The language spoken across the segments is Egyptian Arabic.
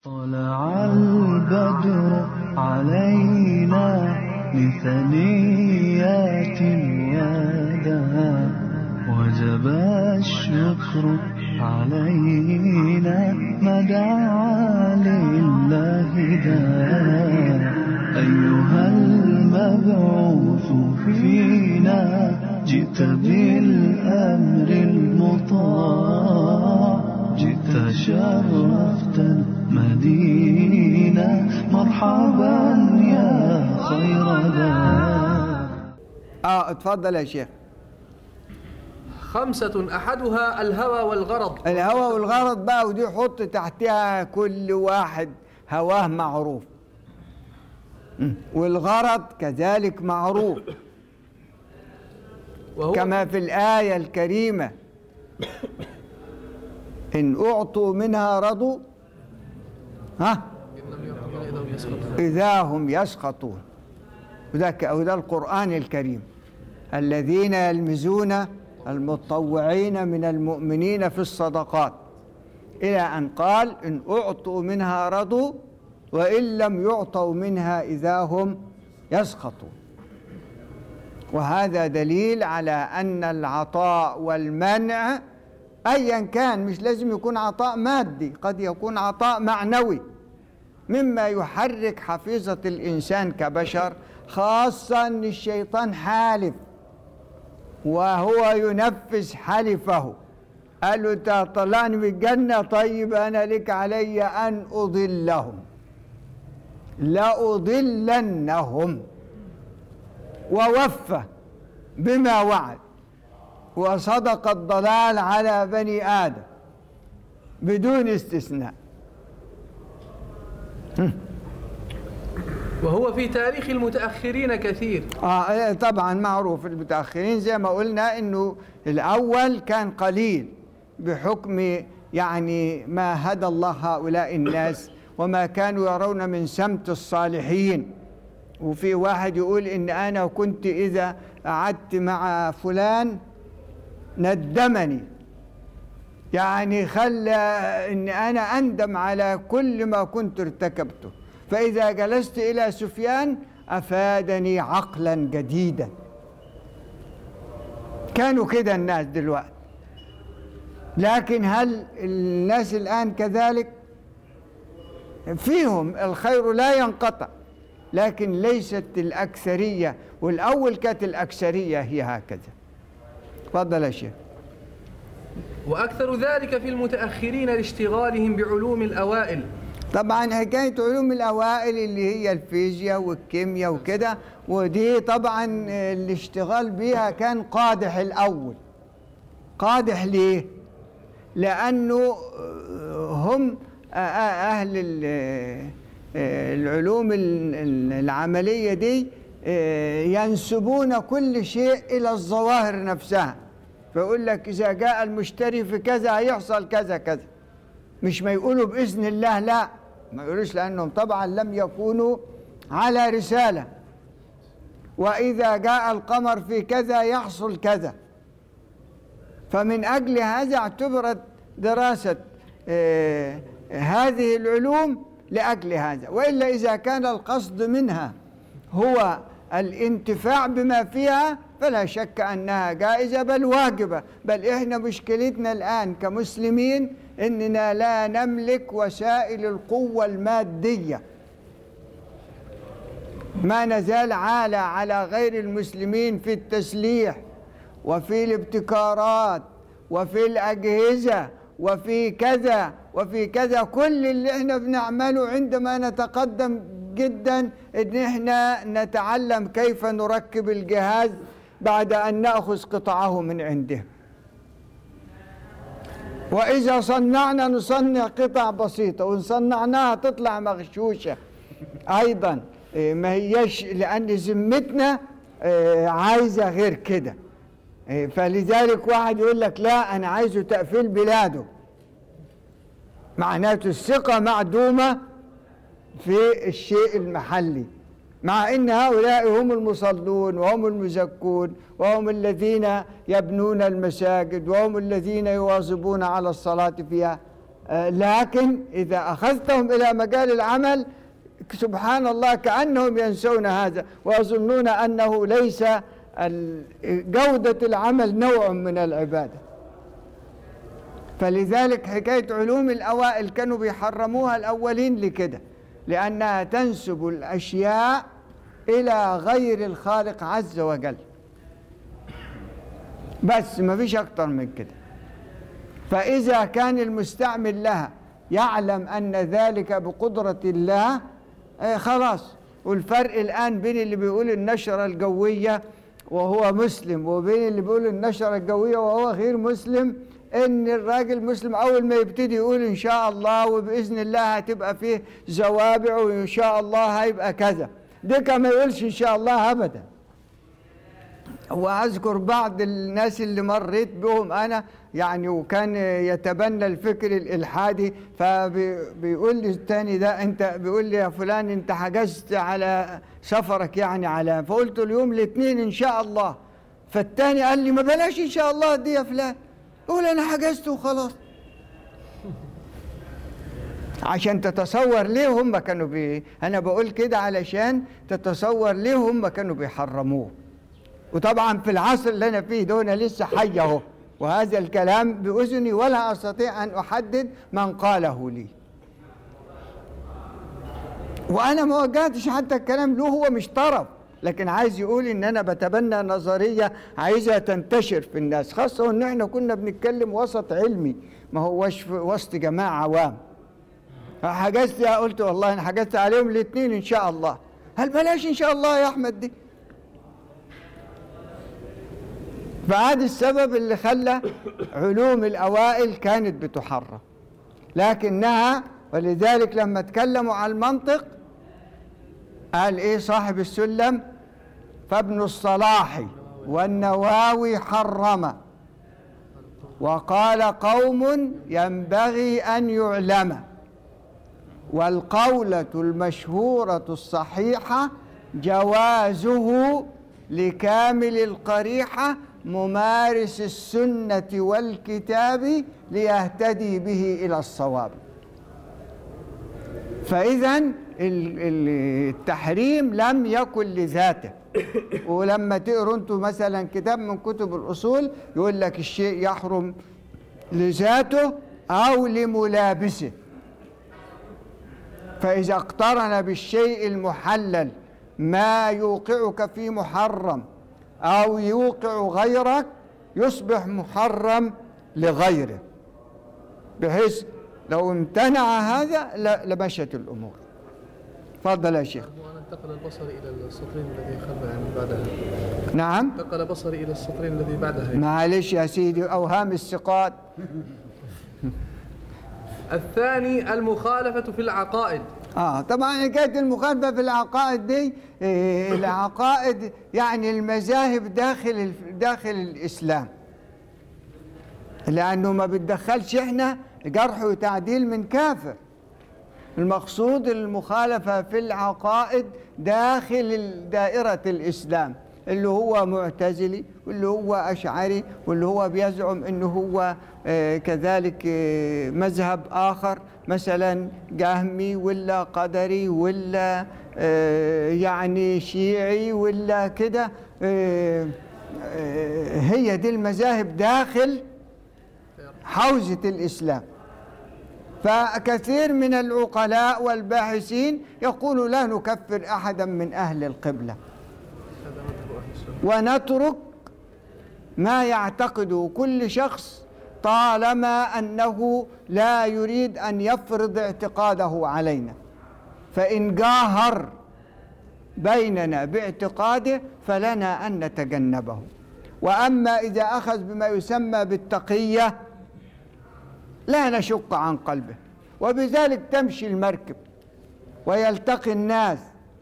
طلع البدر علينا من ثنيات الوداع وجب الشكر علينا ما دعا لله داع أيها المبعوث فينا جئت بالأمر المطاع جئت شرفت المدينة مرحبا يا خير ذا اه اتفضل يا شيخ خمسة أحدها الهوى والغرض الهوى والغرض بقى ودي حط تحتها كل واحد هواه معروف م. والغرض كذلك معروف وهو كما في الآية الكريمة إن أعطوا منها رضوا ها إذا هم يسخطون وذاك أو ده القرآن الكريم الذين يلمزون المتطوعين من المؤمنين في الصدقات إلى أن قال إن أعطوا منها رضوا وإن لم يعطوا منها إذا هم يسخطون وهذا دليل على أن العطاء والمنع أيا كان مش لازم يكون عطاء مادي قد يكون عطاء معنوي مما يحرك حفيظة الإنسان كبشر خاصة أن الشيطان حالف وهو ينفذ حلفه قال له انت طلعني من الجنة طيب أنا لك علي أن أضلهم لأضلنهم ووفى بما وعد وصدق الضلال على بني آدم بدون استثناء وهو في تاريخ المتأخرين كثير آه طبعا معروف المتأخرين زي ما قلنا انه الأول كان قليل بحكم يعني ما هدى الله هؤلاء الناس وما كانوا يرون من سمت الصالحين وفي واحد يقول ان انا كنت اذا قعدت مع فلان ندمني يعني خلى ان انا اندم على كل ما كنت ارتكبته فاذا جلست الى سفيان افادني عقلا جديدا كانوا كده الناس دلوقتي لكن هل الناس الان كذلك فيهم الخير لا ينقطع لكن ليست الأكثرية والأول كانت الأكثرية هي هكذا تفضل يا شيخ وأكثر ذلك في المتأخرين لاشتغالهم بعلوم الأوائل طبعا حكاية علوم الأوائل اللي هي الفيزياء والكيمياء وكده ودي طبعا الاشتغال بيها كان قادح الأول قادح ليه؟ لأنه هم أهل العلوم العملية دي ينسبون كل شيء إلى الظواهر نفسها فيقول لك إذا جاء المشتري في كذا هيحصل كذا كذا مش ما يقولوا بإذن الله لا ما يقولوش لأنهم طبعا لم يكونوا على رسالة وإذا جاء القمر في كذا يحصل كذا فمن أجل هذا اعتبرت دراسة آه هذه العلوم لأجل هذا وإلا إذا كان القصد منها هو الانتفاع بما فيها فلا شك أنها جائزة بل واجبة بل إحنا مشكلتنا الآن كمسلمين إننا لا نملك وسائل القوة المادية ما نزال عالى على غير المسلمين في التسليح وفي الابتكارات وفي الأجهزة وفي كذا وفي كذا كل اللي احنا بنعمله عندما نتقدم جدا ان احنا نتعلم كيف نركب الجهاز بعد ان ناخذ قطعه من عنده واذا صنعنا نصنع قطع بسيطه وان صنعناها تطلع مغشوشه ايضا ما هيش لان ذمتنا عايزه غير كده فلذلك واحد يقول لك لا انا عايزه تقفيل بلاده معناته الثقة معدومة في الشيء المحلي مع ان هؤلاء هم المصلون وهم المزكون وهم الذين يبنون المساجد وهم الذين يواظبون على الصلاة فيها آه، لكن إذا أخذتهم إلى مجال العمل سبحان الله كأنهم ينسون هذا ويظنون أنه ليس ال- جودة العمل نوع من العبادة فلذلك حكاية علوم الأوائل كانوا بيحرموها الأولين لكده لأنها تنسب الأشياء إلى غير الخالق عز وجل بس ما فيش أكتر من كده فإذا كان المستعمل لها يعلم أن ذلك بقدرة الله آه خلاص والفرق الآن بين اللي بيقول النشرة الجوية وهو مسلم وبين اللي بيقول النشرة الجوية وهو غير مسلم إن الراجل مسلم أول ما يبتدي يقول إن شاء الله وبإذن الله هتبقى فيه زوابع وإن شاء الله هيبقى كذا ده كان ما يقولش إن شاء الله أبداً واذكر بعض الناس اللي مريت بهم انا يعني وكان يتبنى الفكر الالحادي فبيقول لي الثاني ده انت بيقول لي يا فلان انت حجزت على سفرك يعني على فقلت له يوم الاثنين ان شاء الله فالثاني قال لي ما بلاش ان شاء الله دي يا فلان قول انا حجزت وخلاص عشان تتصور ليه هم كانوا بي انا بقول كده علشان تتصور ليه هم كانوا بيحرموه وطبعا في العصر اللي انا فيه ده انا لسه حي اهو وهذا الكلام باذني ولا استطيع ان احدد من قاله لي وانا ما وجهتش حتى الكلام له هو مش طرف لكن عايز يقول ان انا بتبنى نظريه عايزها تنتشر في الناس خاصه ان احنا كنا بنتكلم وسط علمي ما هوش في وسط جماعه عوام حجزت قلت والله انا حجزت عليهم الاثنين ان شاء الله هل بلاش ان شاء الله يا احمد دي فهذا السبب اللي خلى علوم الأوائل كانت بتحرم لكنها ولذلك لما تكلموا عن المنطق قال إيه صاحب السلم فابن الصلاح والنواوي حرم وقال قوم ينبغي أن يعلم والقولة المشهورة الصحيحة جوازه لكامل القريحة ممارس السنة والكتاب ليهتدي به إلى الصواب فإذا ال- ال- التحريم لم يكن لذاته ولما تقروا انتوا مثلا كتاب من كتب الأصول يقول لك الشيء يحرم لذاته أو لملابسه فإذا اقترن بالشيء المحلل ما يوقعك في محرم أو يوقع غيرك يصبح محرم لغيره بحيث لو امتنع هذا ل- لمشت الأمور تفضل يا شيخ وأنا انتقل البصر إلى السطرين الذي خلف يعني بعدها نعم انتقل بصري إلى السطرين الذي بعدها معلش يا سيدي أوهام الثقات الثاني المخالفة في العقائد اه طبعا حكايه المخالفه في العقائد دي إيه العقائد يعني المذاهب داخل الف- داخل الاسلام لانه ما بتدخلش احنا جرح وتعديل من كافر المقصود المخالفه في العقائد داخل ال- دائره الاسلام اللي هو معتزلي واللي هو اشعري واللي هو بيزعم انه هو آه، كذلك آه، مذهب اخر مثلا جهمي ولا قدري ولا آه، يعني شيعي ولا كده آه، آه، هي دي المذاهب داخل حوزه الاسلام فكثير من العقلاء والباحثين يقول لا نكفر احدا من اهل القبله هذا مذهب أهل السنة ونترك ما يعتقده كل شخص طالما انه لا يريد ان يفرض اعتقاده علينا فان جاهر بيننا باعتقاده فلنا ان نتجنبه واما اذا اخذ بما يسمى بالتقيه لا نشق عن قلبه وبذلك تمشي المركب ويلتقي الناس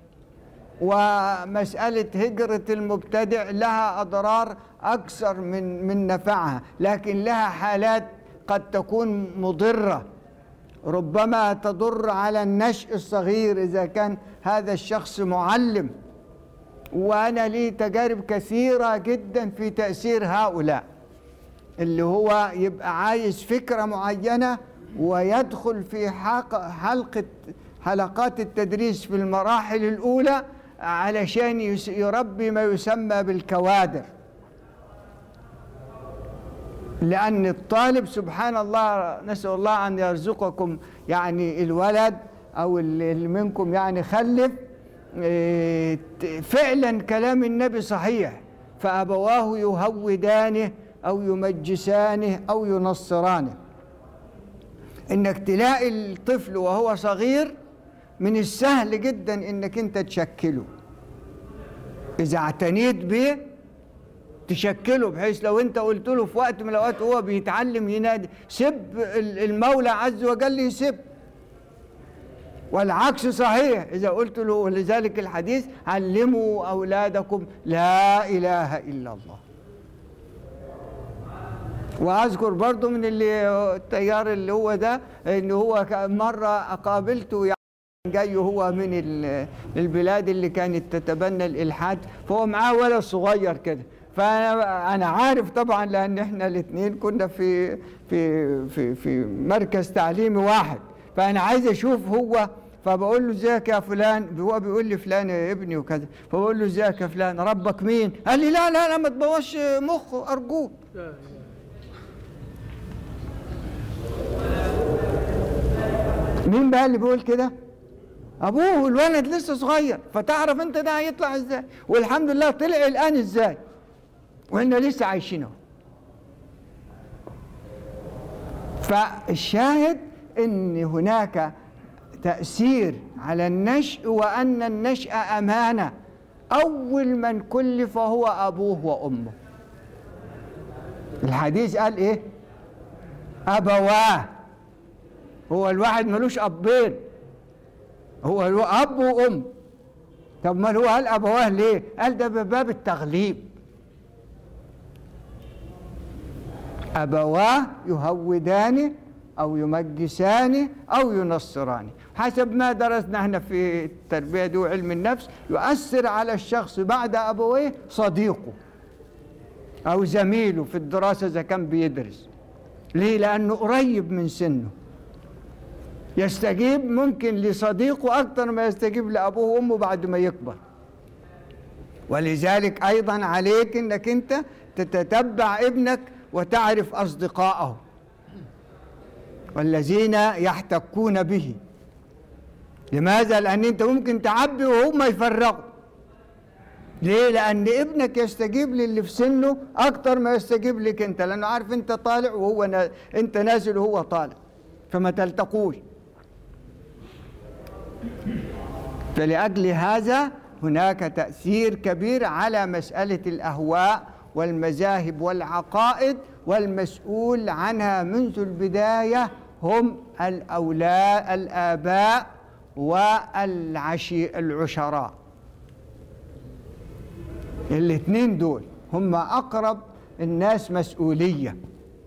ومسألة هجرة المبتدع لها أضرار أكثر من من نفعها لكن لها حالات قد تكون مضرة ربما تضر على النشء الصغير إذا كان هذا الشخص معلم وأنا لي تجارب كثيرة جدا في تأثير هؤلاء اللي هو يبقى عايز فكرة معينة ويدخل في حق- حلقة حلقات التدريس في المراحل الأولى علشان يس- يربي ما يسمى بالكوادر لأن الطالب سبحان الله نسأل الله أن يرزقكم يعني الولد أو اللي اللي منكم يعني خلف إيه، ت- فعلا كلام النبي صحيح فأبواه يهودانه أو يمجسانه أو ينصرانه إنك تلاقي الطفل وهو صغير من السهل جدا إنك أنت تشكله إذا اعتنيت به تشكله بحيث لو انت قلت له في وقت من الاوقات هو بيتعلم ينادي سب ال- المولى عز وجل يسب والعكس صحيح اذا قلت له ولذلك الحديث علموا اولادكم لا اله الا الله واذكر برضو من اللي التيار اللي هو ده ان هو ك- مره قابلته يعني جاي هو من ال- البلاد اللي كانت تتبنى الالحاد فهو معاه ولد صغير كده فانا انا عارف طبعا لان احنا الاثنين كنا في في في في مركز تعليمي واحد فانا عايز اشوف هو فبقول له ازيك يا فلان هو بيقول لي فلان يا ابني وكذا فبقول له ازيك يا فلان ربك مين قال لي لا لا لا ما تبوظش مخه ارجوك لا إله مين بقى اللي بيقول كده ابوه الولد لسه صغير فتعرف انت ده هيطلع ازاي والحمد لله طلع الان ازاي واحنا لسه عايشين اهو فالشاهد ان هناك تاثير على النشء وان النشء امانه اول من كلف هو ابوه وامه الحديث قال ايه ابواه هو الواحد ملوش ابين هو له اب وام طب ما هو قال ابواه ليه قال ده بباب التغليب ابواه يهودانه او يمجسانه او ينصرانه حسب ما درسنا احنا في التربيه دي وعلم النفس يؤثر على الشخص بعد ابويه صديقه او زميله في الدراسه اذا كان بيدرس ليه لانه قريب من سنه يستجيب ممكن لصديقه أكثر ما يستجيب لأبوه وأمه بعد ما يكبر ولذلك أيضا عليك أنك أنت تتتبع ابنك وتعرف أصدقائه والذين يحتكون به لماذا؟ لأن أنت ممكن تعبي وهم يفرغوا ليه؟ لأن ابنك يستجيب للي في سنه أكتر ما يستجيب لك أنت لأنه عارف أنت طالع وهو نا... أنت نازل وهو طالع فما تلتقوش فلأجل هذا هناك تأثير كبير على مسألة الأهواء والمذاهب والعقائد والمسؤول عنها منذ البداية هم الأولاد الآباء والعشي العشراء الاثنين دول هم أقرب الناس مسؤولية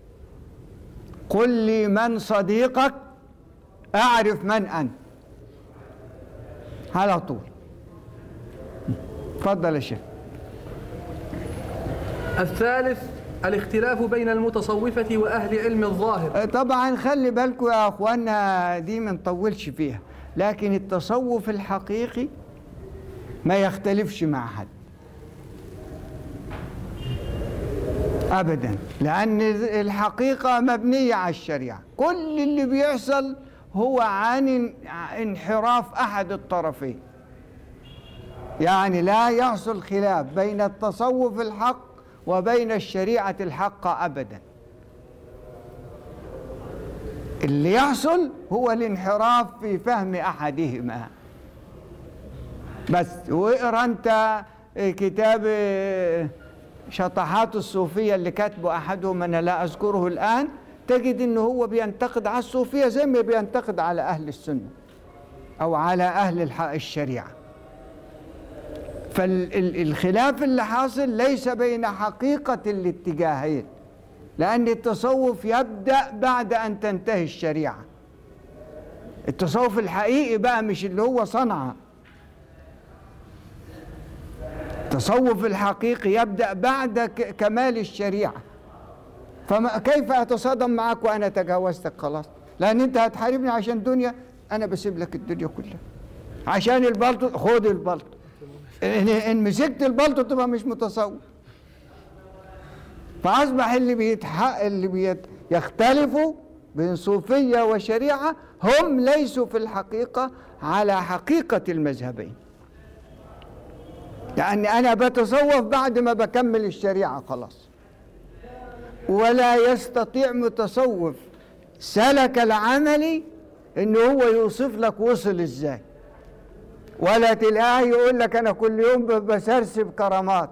قل لي من صديقك أعرف من أنت على طول تفضل يا شيخ الثالث الاختلاف بين المتصوفة وأهل علم الظاهر طبعا خلي بالكم يا اخوانا دي ما نطولش فيها لكن التصوف الحقيقي ما يختلفش مع حد ابدا لان الحقيقه مبنيه على الشريعه كل اللي بيحصل هو عن انحراف احد الطرفين يعني لا يحصل خلاف بين التصوف الحق وبين الشريعه الحقه ابدا اللي يحصل هو الانحراف في فهم احدهما بس واقرا انت كتاب شطحات الصوفيه اللي كاتبه احدهم انا لا اذكره الان تجد انه هو بينتقد على الصوفيه زي ما بينتقد على اهل السنه او على اهل الح- الشريعه فالخلاف اللي حاصل ليس بين حقيقه الاتجاهين لأن التصوف يبدأ بعد أن تنتهي الشريعة التصوف الحقيقي بقى مش اللي هو صنعة التصوف الحقيقي يبدأ بعد ك- كمال الشريعة فكيف أتصادم معك وأنا تجاوزتك خلاص لان انت هتحاربني عشان دنيا انا بسيب لك الدنيا كلها عشان البلطو خد البلطو ان إن مسكت البلطو تبقى مش متصور فاصبح اللي بيتحق اللي بيت يختلفوا بين صوفيه وشريعه هم ليسوا في الحقيقه على حقيقه المذهبين يعني انا بتصوف بعد ما بكمل الشريعه خلاص ولا يستطيع متصوف سلك العملي ان هو يوصف لك وصل ازاي ولا تلاقيه يقول لك انا كل يوم ب- بسرسب كرامات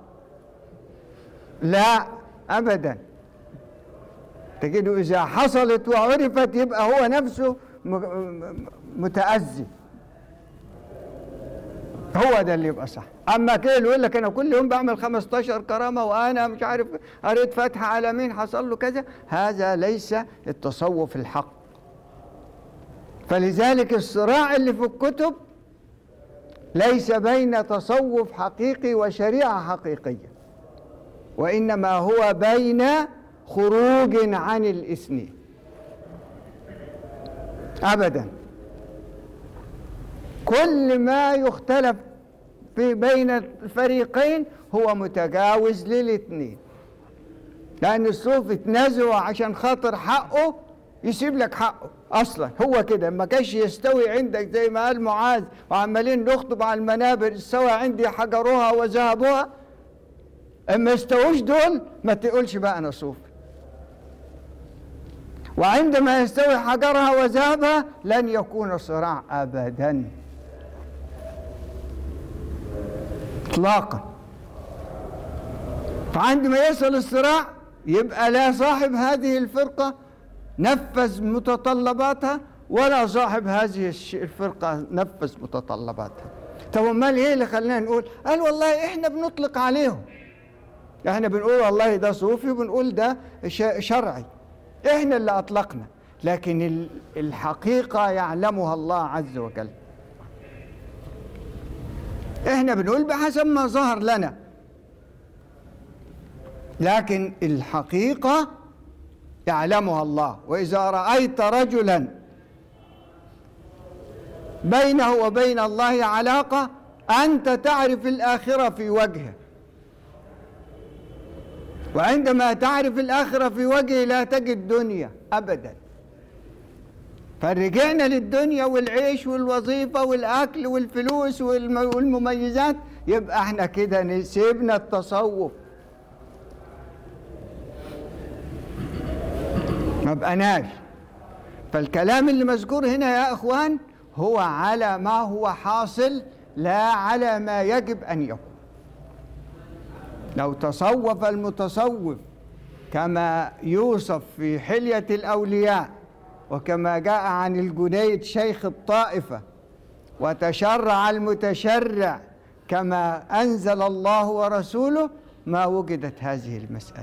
لا ابدا تجده اذا حصلت وعرفت يبقى هو نفسه م- م- متأذي هو ده اللي يبقى صح اما كده اللي يقول لك انا كل يوم بعمل 15 كرامه وانا مش عارف قريت فاتحه على مين حصل له كذا هذا ليس التصوف الحق فلذلك الصراع اللي في الكتب ليس بين تصوف حقيقي وشريعه حقيقيه وانما هو بين خروج عن الاثنين ابدا كل ما يختلف في بين الفريقين هو متجاوز للاثنين لان الصوف اتنازعوا عشان خاطر حقه يسيب لك حقه اصلا هو كده ما كانش يستوي عندك زي ما قال معاذ وعمالين نخطب على المنابر استوى عندي حجرها وذهبها اما استووش دول ما تقولش بقى انا صوفي وعندما يستوي حجرها وذهبها لن يكون صراع ابدا اطلاقا فعندما يصل الصراع يبقى لا صاحب هذه الفرقه نفذ متطلباتها ولا صاحب هذه الش- الفرقه نفذ متطلباتها طب امال ايه اللي خلانا نقول قال والله احنا بنطلق عليهم احنا بنقول والله ده صوفي وبنقول ده ش- شرعي احنا اللي اطلقنا لكن ال- الحقيقه يعلمها الله عز وجل احنا بنقول بحسب ما ظهر لنا لكن الحقيقه يعلمها الله واذا رايت رجلا بينه وبين الله علاقه انت تعرف الاخره في وجهه وعندما تعرف الآخرة في وجهه لا تجد دنيا أبدا فرجعنا للدنيا والعيش والوظيفة والأكل والفلوس والم- والمميزات يبقى احنا كده سيبنا التصوف ما بقناش فالكلام اللي مذكور هنا يا اخوان هو على ما هو حاصل لا على ما يجب ان يكون لو تصوف المتصوف كما يوصف في حلية الأولياء وكما جاء عن الجنيد شيخ الطائفة وتشرع المتشرع كما أنزل الله ورسوله ما وجدت هذه المسألة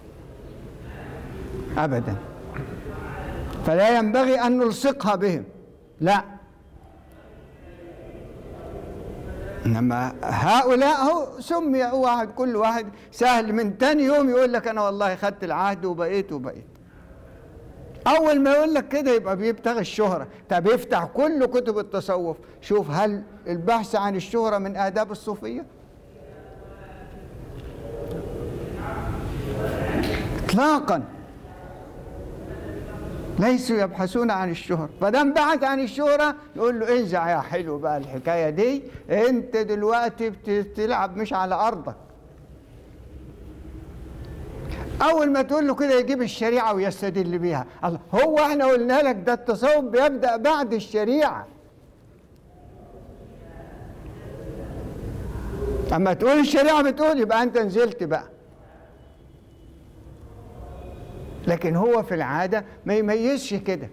أبدا فلا ينبغي أن نلصقها بهم لا انما هؤلاء هو سمي واحد كل واحد سهل من تاني يوم يقول لك انا والله خدت العهد وبقيت وبقيت اول ما يقول لك كده يبقى بيبتغي الشهره طب يفتح كل كتب التصوف شوف هل البحث عن الشهره من اداب الصوفيه اطلاقا ليسوا يبحثون عن الشهرة فدام بحث عن الشهرة يقول له انزع يا حلو بقى الحكاية دي انت دلوقتي بتلعب مش على ارضك اول ما تقول له كده يجيب الشريعة ويستدل بيها الله هو احنا قلنا لك ده التصوف بيبدأ بعد الشريعة اما تقول الشريعة بتقول يبقى انت نزلت بقى لكن هو في العادة ما يميزش كده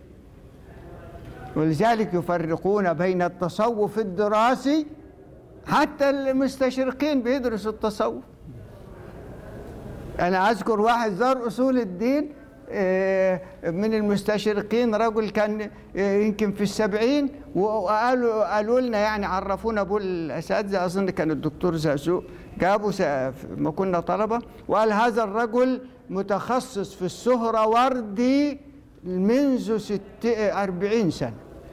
ولذلك يفرقون بين التصوف الدراسي حتى المستشرقين بيدرسوا التصوف أنا أذكر واحد زار أصول الدين آه، من المستشرقين رجل كان آه، يمكن في السبعين وقالوا قالوا لنا يعني عرفونا ابو الاساتذه اظن كان الدكتور زازوق جابوا س- ما كنا طلبه وقال هذا الرجل متخصص في السهروردي منذ ست أربعين سنة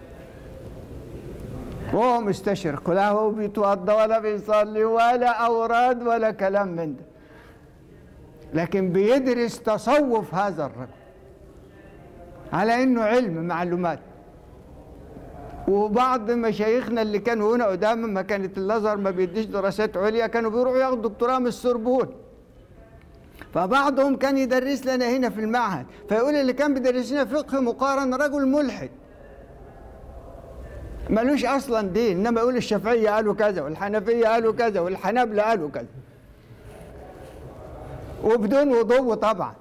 وهو مستشرق لا هو بيتوضى ولا بيصلي ولا أوراد ولا كلام من ده لكن بيدرس تصوف هذا الرجل على انه علم معلومات وبعض مشايخنا اللي كانوا هنا قدام ما كانت الازهر ما بيديش دراسات عليا كانوا بيروحوا ياخدوا دكتوراه من السوربون فبعضهم كان يدرس لنا هنا في المعهد فيقول اللي كان بيدرس لنا فقه مقارن رجل ملحد ملوش اصلا دين انما يقول الشافعيه قالوا كذا والحنفيه قالوا كذا والحنابله قالوا كذا وبدون وضوء طبعا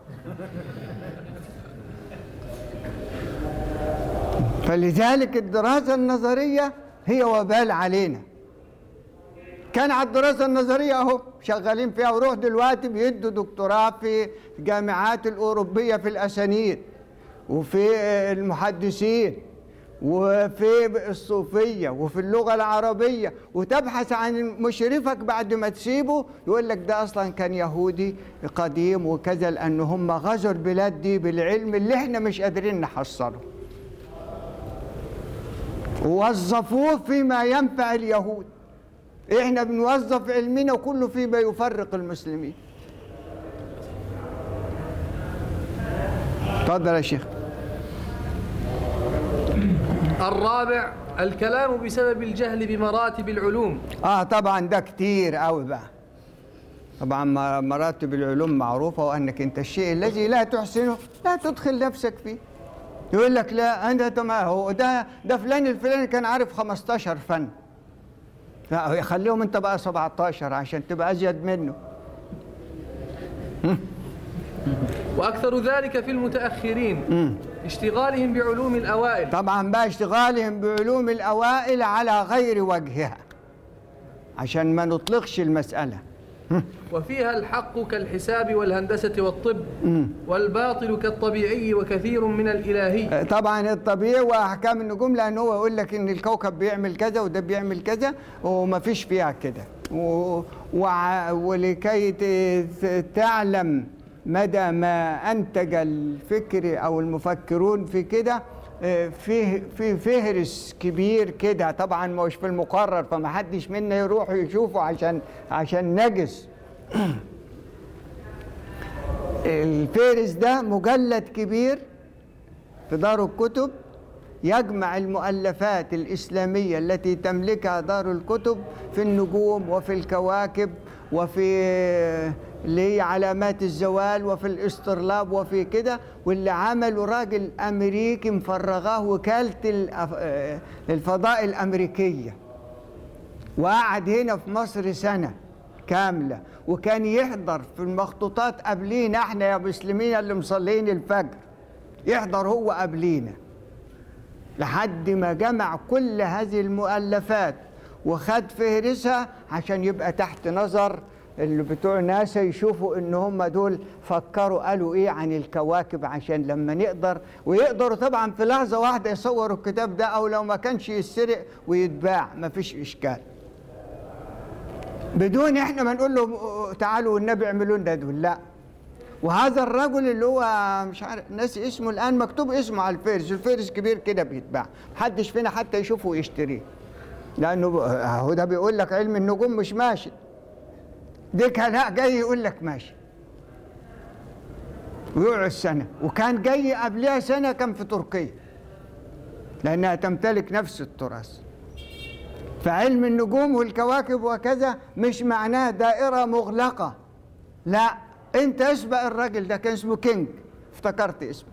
فلذلك الدراسة النظرية هي وبال علينا كان على الدراسة النظرية اهو شغالين فيها وروح دلوقتي بيدوا دكتوراه في الجامعات الأوروبية في الأسانيد وفي المحدثين وفي الصوفية وفي اللغة العربية وتبحث عن مشرفك بعد ما تسيبه يقول لك ده أصلا كان يهودي قديم وكذا لأن هم غزوا البلاد دي بالعلم اللي احنا مش قادرين نحصله ووظفوه فيما ينفع اليهود احنا بنوظف علمنا كله فيما يفرق المسلمين اتفضل يا شيخ الرابع الكلام بسبب الجهل بمراتب العلوم اه طبعا ده كتير قوي بقى طبعا م- مراتب العلوم معروفة وأنك أنت الشيء الذي لا تحسنه لا تدخل نفسك فيه يقول لك لا أنت ما هو ده ده فلان الفلاني كان عارف 15 فن لا يخليهم أنت بقى 17 عشان تبقى أزيد منه وأكثر ذلك في المتأخرين اشتغالهم بعلوم الأوائل طبعا بقى اشتغالهم بعلوم الأوائل على غير وجهها عشان ما نطلقش المسألة وفيها الحق كالحساب والهندسة والطب والباطل كالطبيعي وكثير من الإلهي طبعا الطبيعي واحكام النجوم لان هو يقول لك ان الكوكب بيعمل كذا وده بيعمل كذا وما فيش فيها كده و- وع- ولكي ت- تعلم مدى ما انتج الفكر او المفكرون في كده آه، فيه في فهرس كبير كده طبعا مش في المقرر فما حدش منا يروح يشوفه عشان عشان نجس الفهرس ده مجلد كبير في دار الكتب يجمع المؤلفات الإسلامية التي تملكها دار الكتب في النجوم وفي الكواكب وفي اللي هي علامات الزوال وفي الاسترلاب وفي كده واللي عمله راجل أمريكي مفرغاه وكالة الأف- آه، الفضاء الأمريكية وقعد هنا في مصر سنة كاملة وكان يحضر في المخطوطات قبلينا احنا يا مسلمين اللي مصلين الفجر يحضر هو قبلينا لحد ما جمع كل هذه المؤلفات وخد فهرسها عشان يبقى تحت نظر اللي بتوع ناسا يشوفوا ان هم دول فكروا قالوا ايه عن الكواكب عشان لما نقدر ويقدروا طبعا في لحظه واحده يصوروا الكتاب ده او لو ما كانش يسرق ويتباع مفيش اشكال بدون احنا ما نقول له تعالوا والنبي اعملوا لنا دول لا وهذا الرجل اللي هو مش عارف ناسي اسمه الان مكتوب اسمه على الفيرس الفيرس كبير كده بيتباع محدش فينا حتى يشوفه ويشتريه لانه ب- هو ده بيقول لك علم النجوم مش ماشي ده كان لا جاي يقول لك ماشي ويقعد سنه وكان جاي قبلها سنه كان في تركيا لانها تمتلك نفس التراث فعلم النجوم والكواكب وكذا مش معناه دائرة مغلقة لا انت اسبق الراجل ده كان اسمه كينج افتكرت اسمه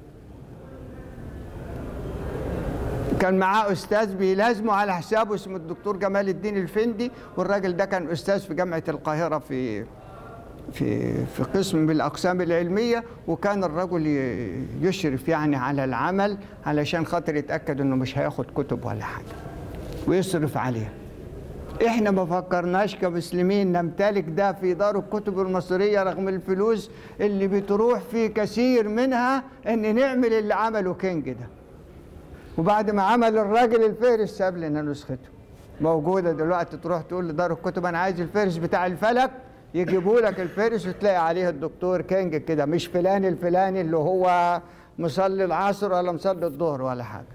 كان معاه استاذ بيلازمه على حسابه اسمه الدكتور جمال الدين الفندي والراجل ده كان استاذ في جامعة القاهرة في في في قسم من الاقسام العلميه وكان الرجل ي- يشرف يعني على العمل علشان خاطر يتاكد انه مش هياخد كتب ولا حاجه ويصرف عليها احنا ما فكرناش كمسلمين نمتلك ده في دار الكتب المصريه رغم الفلوس اللي بتروح في كثير منها ان نعمل اللي عمله كينج ده وبعد ما عمل الراجل الفهرس ساب لنا نسخته موجوده دلوقتي تروح تقول لدار الكتب انا عايز الفهرس بتاع الفلك يجيبوا لك الفهرس وتلاقي عليه الدكتور كينج كده مش فلان الفلاني اللي هو مصلي العصر ولا مصلي الظهر ولا حاجة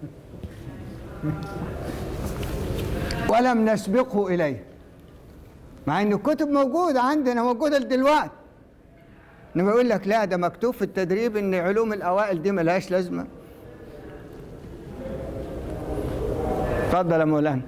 ولم نسبقه إليه مع ان الكتب موجودة عندنا موجودة دلوقتي انما يقول لك لا ده مكتوب في التدريب ان علوم الاوائل دي ملهاش لازمة اتفضل يا مولانا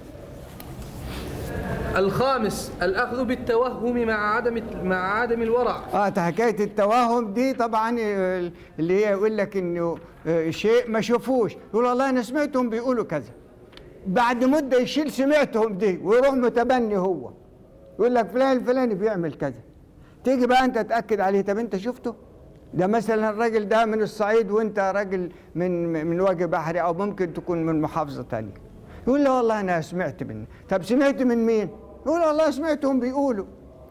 الخامس الأخذ بالتوهم مع عدم مع عدم الورع اه ده حكايه التوهم دي طبعا آه، اللي هي يقول لك انه آه، شيء ما شافوش يقول والله انا سمعتهم بيقولوا كذا بعد مده يشيل سمعتهم دي ويروح متبني هو يقول لك فلان الفلاني بيعمل كذا تيجي بقى انت تاكد عليه طب انت شفته ده مثلا الراجل ده من الصعيد وانت راجل من من وجه بحري او ممكن تكون من محافظه تانية يقول له والله انا سمعت منه طب سمعت من مين يقول والله سمعتهم بيقولوا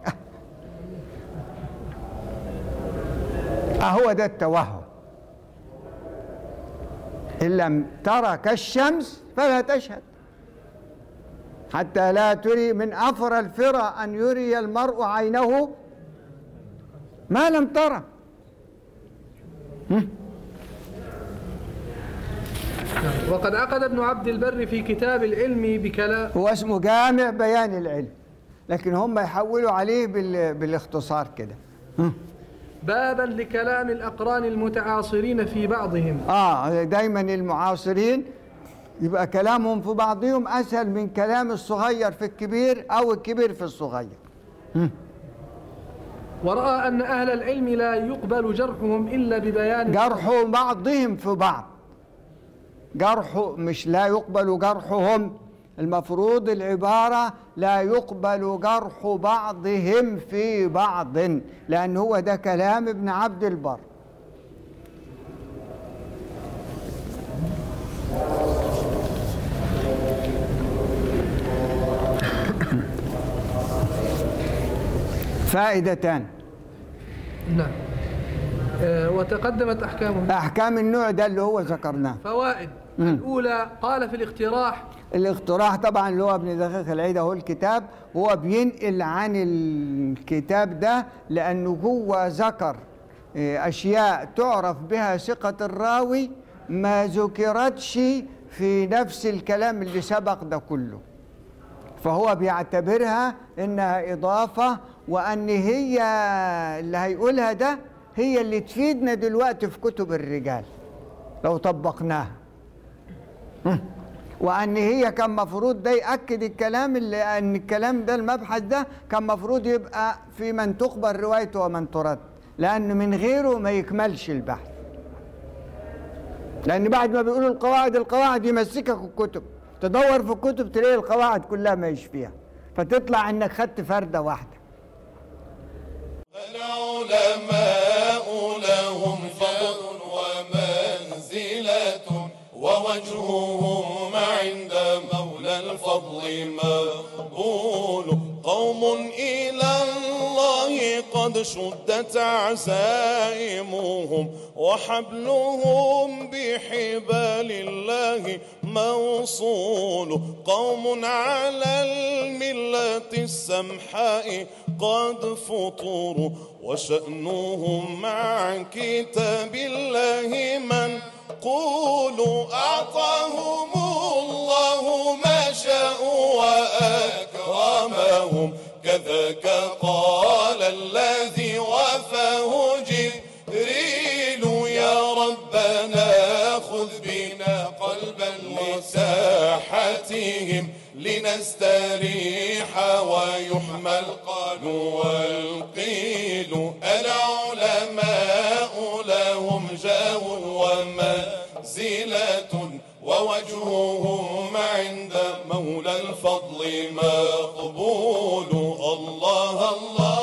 أهو ده التوهم إن لم ترى كالشمس فلا تشهد حتى لا تري من أفر الفرى أن يري المرء عينه ما لم ترى وقد عقد ابن عبد البر في كتاب العلم بكلام هو اسمه جامع بيان العلم لكن هم يحولوا عليه بال... بالاختصار كده بابا لكلام الأقران المتعاصرين في بعضهم اه دايما المعاصرين يبقى كلامهم في بعضهم اسهل من كلام الصغير في الكبير او الكبير في الصغير ورأى أن أهل العلم لا يقبل جرحهم إلا ببيان جرح بعضهم في بعض جرح مش لا يقبل جرحهم المفروض العبارة لا يقبل جرح بعضهم في بعض لأن هو ده كلام ابن عبد البر فائدتان نعم آه، وتقدمت أحكامهم أحكام النوع ده اللي هو ذكرناه فوائد مم. الأولى قال في الاقتراح الاقتراح طبعا اللي هو ابن دقيق العيد هو الكتاب هو بينقل عن الكتاب ده لانه هو ذكر آه، اشياء تعرف بها ثقه الراوي ما ذكرتش في نفس الكلام اللي سبق ده كله فهو بيعتبرها انها اضافه وان هي اللي هيقولها ده هي اللي تفيدنا دلوقتي في كتب الرجال لو طبقناها وان هي كان مفروض ده ياكد الكلام اللي ان الكلام ده المبحث ده كان مفروض يبقى في من تقبل روايته ومن ترد لان من غيره ما يكملش البحث لان بعد ما بيقولوا القواعد القواعد يمسكك الكتب تدور في الكتب تلاقي القواعد كلها ما فيها فتطلع انك خدت فرده واحده العلماء لهم فضل ومنزلة ووجههم عند مولى الفضل مقبول قوم إلى الله قد شدت عزائمهم وحبلهم بحبال الله موصول قوم على الملة السمحاء قد فطروا وشأنهم مع كتاب الله من قولوا أعطاهم الله ما شاءوا وأكرمهم كذاك قال الذي وفاه جبريل يا ربنا خذ بنا قلبا لساحتهم لنستريح ويحمى القال والقيل العلماء لهم جاه ومنزلة ووجههم عند مولى الفضل مقبول الله الله